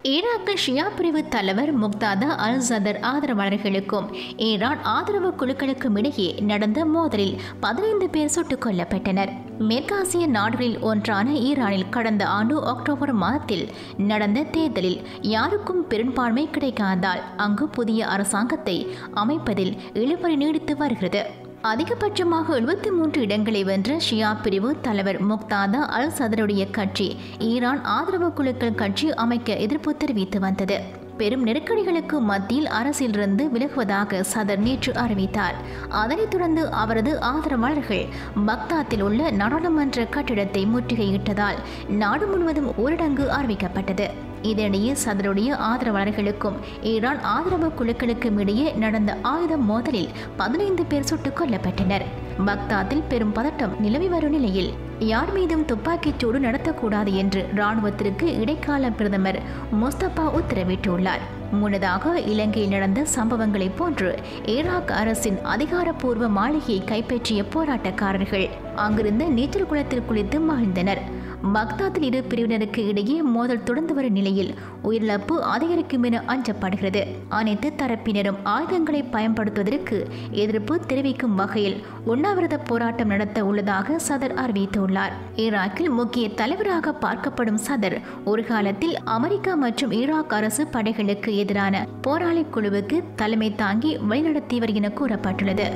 ஈராக்கில் ஷியா பிரிவு தலைவர் முக்தாதா அல் சதர் ஆதரவாளர்களுக்கும் ஈரான் ஆதரவு குழுக்களுக்கும் இடையே நடந்த மோதலில் பதினைந்து பேர் சுட்டுக் கொல்லப்பட்டனர் மேற்காசிய நாடுகளில் ஒன்றான ஈரானில் கடந்த ஆண்டு அக்டோபர் மாதத்தில் நடந்த தேர்தலில் யாருக்கும் பெரும்பான்மை கிடைக்காததால் அங்கு புதிய அரசாங்கத்தை அமைப்பதில் இழுபறி நீடித்து வருகிறது அதிகபட்சமாக எழுபத்தி மூன்று இடங்களை வென்ற ஷியா பிரிவு தலைவர் முக்தாதா அல் சதருடைய கட்சி ஈரான் ஆதரவு குழுக்கள் கட்சி அமைக்க எதிர்ப்பு தெரிவித்து வந்தது பெரும் நெருக்கடிகளுக்கு மத்தியில் அரசிலிருந்து விலகுவதாக சதர் நேற்று அறிவித்தார் அதனைத் தொடர்ந்து அவரது ஆதரவாளர்கள் பக்தாத்தில் உள்ள நாடாளுமன்ற கட்டிடத்தை முற்றுகையிட்டதால் நாடு முழுவதும் ஊரடங்கு அறிவிக்கப்பட்டது இதனிடையே சதருடைய ஆதரவாளர்களுக்கும் ஈரான் ஆதரவு குழுக்களுக்கும் இடையே நடந்த ஆயுத மோதலில் பதினைந்து பேர் சுட்டுக் கொல்லப்பட்டனர் பக்தாத்தில் பெரும் பதட்டம் நிலவி வரும் நிலையில் யார் மீதும் துப்பாக்கிச் சூடு நடத்தக்கூடாது என்று இராணுவத்திற்கு இடைக்கால பிரதமர் முஸ்தபா உத்தரவிட்டுள்ளார் முன்னதாக இலங்கையில் நடந்த சம்பவங்களைப் போன்று ஈராக் அரசின் அதிகாரப்பூர்வ மாளிகையை கைப்பற்றிய போராட்டக்காரர்கள் அங்கிருந்த நீச்சல் குளத்தில் குளித்து மகிழ்ந்தனர் பக்தாத்தில் இரு பிரிவினருக்கு இடையே மோதல் தொடர்ந்து வரும் நிலையில் உயிரிழப்பு அதிகரிக்கும் என அஞ்சப்படுகிறது அனைத்து தரப்பினரும் ஆயுதங்களை பயன்படுத்துவதற்கு எதிர்ப்பு தெரிவிக்கும் வகையில் உண்ணாவிரத போராட்டம் நடத்த உள்ளதாக சதர் அறிவித்துள்ளார் ஈராக்கில் முக்கிய தலைவராக பார்க்கப்படும் சதர் ஒரு காலத்தில் அமெரிக்கா மற்றும் ஈராக் அரசு படைகளுக்கு எதிரான போராளி குழுவுக்கு தலைமை தாங்கி வழிநடத்தியவர் என கூறப்பட்டுள்ளது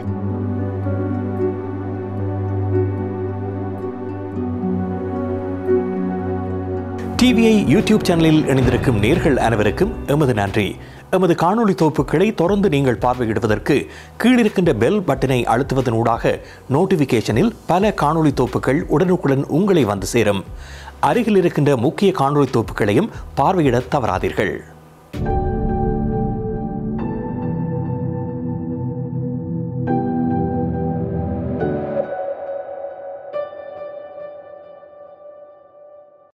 டிவிஐ யூடியூப் சேனலில் இணைந்திருக்கும் நேர்கள் அனைவருக்கும் எமது நன்றி எமது காணொளி தொகுப்புகளை தொடர்ந்து நீங்கள் பார்வையிடுவதற்கு கீழிருக்கின்ற பெல் பட்டனை அழுத்துவதனூடாக நோட்டிஃபிகேஷனில் பல காணொளி தொகுப்புகள் உடனுக்குடன் உங்களை வந்து சேரும் அருகில் இருக்கின்ற முக்கிய காணொளி தொகுப்புகளையும் பார்வையிட தவறாதீர்கள்